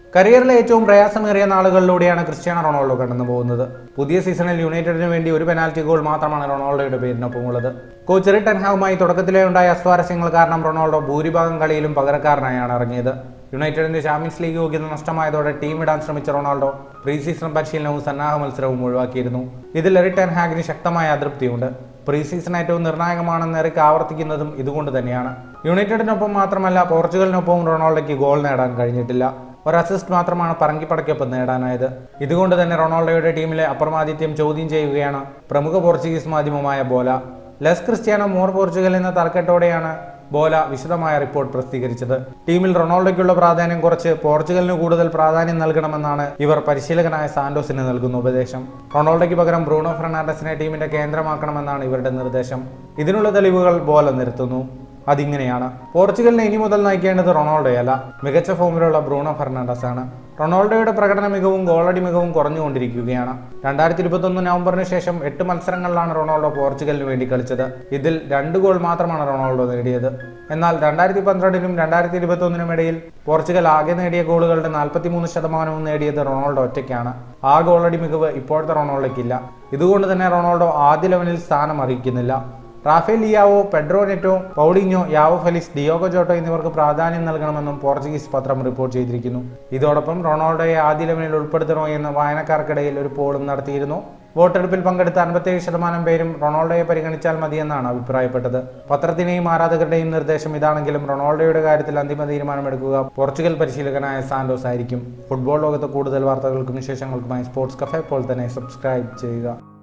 കരിയറിലെ ഏറ്റവും പ്രയാസമേറിയ നാളുകളിലൂടെയാണ് Cristiano Ronaldo കടന്നു പോകുന്നത് പുതിയ സീസണിൽ യുണൈറ്റഡിന് വേണ്ടി ഒരു പെനാൽറ്റി ഗോൾ മാത്രമാണ് റൊണാൾഡോയുടെ പേരിനൊപ്പമുള്ളത് കോച്ച് റിട്ടൻ ടെൻഹാവുമായി തുടക്കത്തിലേ ഉണ്ടായ അസ്വാരസ്യങ്ങൾ കാരണം റൊണാൾഡോ ഭൂരിഭാഗം കളിയിലും പകരക്കാരനായാണ് ഇറങ്ങിയത് യുണൈറ്റഡിന്റെ ചാമ്പ്യൻസ് ലീഗ് യോഗ്യത നഷ്ടമായതോടെ ടീം വിടാൻ ശ്രമിച്ച റൊണാൾഡോ പ്രീ സീസൺ പരിശീലനവും സന്നാഹ മത്സരവും ഒഴിവാക്കിയിരുന്നു ഇതിൽ എറിക് ടെൻ ഹാഗിന് ശക്തമായ അതൃപ്തിയുണ്ട് പ്രീ സീസൺ ഏറ്റവും നിർണായകമാണെന്ന് എറിക് ആവർത്തിക്കുന്നതും ഇതുകൊണ്ട് തന്നെയാണ് യുണൈറ്റഡിനൊപ്പം മാത്രമല്ല പോർച്ചുഗലിനൊപ്പവും റൊണാൾഡോയ്ക്ക് ഗോൾ നേടാൻ കഴിഞ്ഞിട്ടില്ല ഒരു അസിസ്റ്റ് മാത്രമാണ് പറങ്കിപ്പടയ്ക്കൊപ്പം നേടാനായത് ഇതുകൊണ്ട് തന്നെ റൊണാൾഡോയുടെ ടീമിലെ അപ്രമാദിത്യം ചോദ്യം ചെയ്യുകയാണ് പ്രമുഖ പോർച്ചുഗീസ് മാധ്യമമായ Bola less Cristiano more Portugal എന്ന തർക്കത്തോടെയാണ് ബോല വിശദമായ റിപ്പോർട്ട് പ്രസിദ്ധീകരിച്ചത് ടീമിൽ റൊണാൾഡോയ്ക്കുള്ള പ്രാധാന്യം കുറച്ച് പോർച്ചുഗലിന് കൂടുതൽ പ്രാധാന്യം നൽകണമെന്നാണ് ഇവർ പരിശീലകനായ സാന്റോസിന് നൽകുന്ന ഉപദേശം റൊണാൾഡോയ്ക്ക് പകരം ബ്രൂണോ ഫെർണാണ്ടസിനെ ടീമിന്റെ കേന്ദ്രമാക്കണമെന്നാണ് ഇവരുടെ നിർദ്ദേശം ഇതിനുള്ള തെളിവുകൾ ബോല നിരത്തുന്നു അതിങ്ങനെയാണ് പോർച്ചുഗലിനെ ഇനി മുതൽ നയിക്കേണ്ടത് റൊണാൾഡോയല്ല മികച്ച ഫോമിലുള്ള ബ്രൂണോ ഫെർണാണ്ടസ് ആണ് റൊണാൾഡോയുടെ പ്രകടന മികവും ഗോളടി മികവും കുറഞ്ഞുകൊണ്ടിരിക്കുകയാണ് രണ്ടായിരത്തി ഇരുപത്തൊന്ന് നവംബറിന് ശേഷം എട്ട് മത്സരങ്ങളിലാണ് റൊണാൾഡോ പോർച്ചുഗലിന് വേണ്ടി കളിച്ചത് ഇതിൽ രണ്ട് ഗോൾ മാത്രമാണ് റൊണാൾഡോ നേടിയത് എന്നാൽ രണ്ടായിരത്തി പന്ത്രണ്ടിനും രണ്ടായിരത്തി ഇരുപത്തൊന്നിനും ഇടയിൽ പോർച്ചുഗൽ ആകെ നേടിയ ഗോളുകളുടെ നാൽപ്പത്തിമൂന്ന് ശതമാനവും നേടിയത് റൊണാൾഡോ ഒറ്റയ്ക്കാണ് ആ ഗോളടി മികവ് ഇപ്പോഴത്തെ റൊണാൾഡോയ്ക്കില്ല ഇതുകൊണ്ട് തന്നെ റൊണാൾഡോ ആദ്യ ലെവലിൽ സ്ഥാനം അറിയിക്കുന്നില്ല Rafael Leao Pedro Neto Paulinho Joao Felix Diogo Jota എന്നിവർക്ക് പ്രാധാന്യം നൽകണമെന്നും പോർച്ചുഗീസ് പത്രം റിപ്പോർട്ട് ചെയ്തിരിക്കുന്നു ഇതോടൊപ്പം റൊണാൾഡോയെ ആദ്യ ലെവലിൽ ഉൾപ്പെടുത്തണോ എന്ന് വായനക്കാർക്കിടയിൽ ഒരു പോളും നടത്തിയിരുന്നു വോട്ടെടുപ്പിൽ പങ്കെടുത്ത അൻപത്തേഴ് ശതമാനം പേരും റൊണാൾഡോയെ പരിഗണിച്ചാൽ മതിയെന്നാണ് അഭിപ്രായപ്പെട്ടത് പത്രത്തിനെയും ആരാധകരുടെയും നിർദ്ദേശം ഇതാണെങ്കിലും റൊണാൾഡോയുടെ കാര്യത്തിൽ അന്തിമ തീരുമാനമെടുക്കുക പോർച്ചുഗൽ പരിശീലകനായ സാന്റോസ് ആയിരിക്കും ഫുട്ബോൾ ലോകത്ത് കൂടുതൽ വാർത്തകൾക്കും വിശേഷങ്ങൾക്കുമായി സ്പോർട്സ് കഫേ ഇപ്പോൾ തന്നെ സബ്സ്ക്രൈബ് ചെയ്യുക